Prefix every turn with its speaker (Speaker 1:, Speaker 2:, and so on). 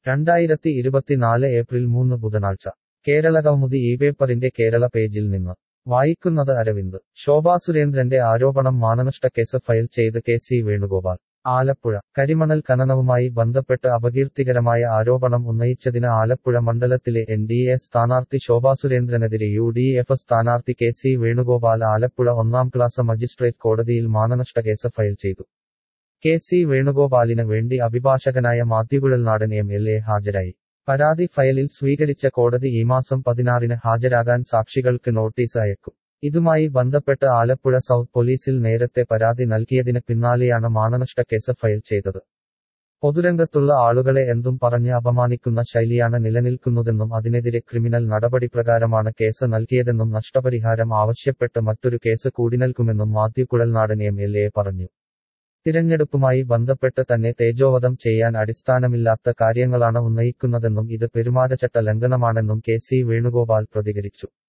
Speaker 1: രണ്ടായിരത്തി ഇരുപത്തിനാല് ഏപ്രിൽ മൂന്ന് ബുധനാഴ്ച കേരളകൗമുദി ഈ പേപ്പറിന്റെ കേരള പേജിൽ നിന്ന് വായിക്കുന്നത് അരവിന്ദ് ശോഭാ സുരേന്ദ്രന്റെ ആരോപണം മാനനഷ്ടക്കേസ് ഫയൽ ചെയ്ത് കെ സി വേണുഗോപാൽ ആലപ്പുഴ കരിമണൽ ഖനനവുമായി ബന്ധപ്പെട്ട് അപകീർത്തികരമായ ആരോപണം ഉന്നയിച്ചതിന് ആലപ്പുഴ മണ്ഡലത്തിലെ എൻ ഡി എ സ്ഥാനാർത്ഥി ശോഭാ സുരേന്ദ്രനെതിരെ യു ഡി എഫ് സ്ഥാനാർത്ഥി കെ സി വേണുഗോപാൽ ആലപ്പുഴ ഒന്നാം ക്ലാസ് മജിസ്ട്രേറ്റ് കോടതിയിൽ മാനനഷ്ടക്കേസ് ഫയൽ ചെയ്തു കെ സി വേണുഗോപാലിന് വേണ്ടി അഭിഭാഷകനായ മാത്യുകുഴൽനാടൻ എം എൽ എ ഹാജരായി പരാതി ഫയലിൽ സ്വീകരിച്ച കോടതി ഈ മാസം പതിനാറിന് ഹാജരാകാൻ സാക്ഷികൾക്ക് നോട്ടീസ് അയക്കും ഇതുമായി ബന്ധപ്പെട്ട് ആലപ്പുഴ സൗത്ത് പോലീസിൽ നേരത്തെ പരാതി നൽകിയതിന് പിന്നാലെയാണ് മാനനഷ്ടക്കേസ് ഫയൽ ചെയ്തത് പൊതുരംഗത്തുള്ള ആളുകളെ എന്തും പറഞ്ഞ് അപമാനിക്കുന്ന ശൈലിയാണ് നിലനിൽക്കുന്നതെന്നും അതിനെതിരെ ക്രിമിനൽ നടപടി പ്രകാരമാണ് കേസ് നൽകിയതെന്നും നഷ്ടപരിഹാരം ആവശ്യപ്പെട്ട് മറ്റൊരു കേസ് കൂടി നൽകുമെന്നും Mathew Kuzhalnadan M L A പറഞ്ഞു തിരഞ്ഞെടുപ്പുമായി ബന്ധപ്പെട്ട് തന്നെ തേജോവധം ചെയ്യാൻ അടിസ്ഥാനമില്ലാത്ത കാര്യങ്ങളാണ് ഉന്നയിക്കുന്നതെന്നും ഇത് പെരുമാറ്റച്ചട്ട ലംഘനമാണെന്നും കെ സി വേണുഗോപാൽ പ്രതികരിച്ചു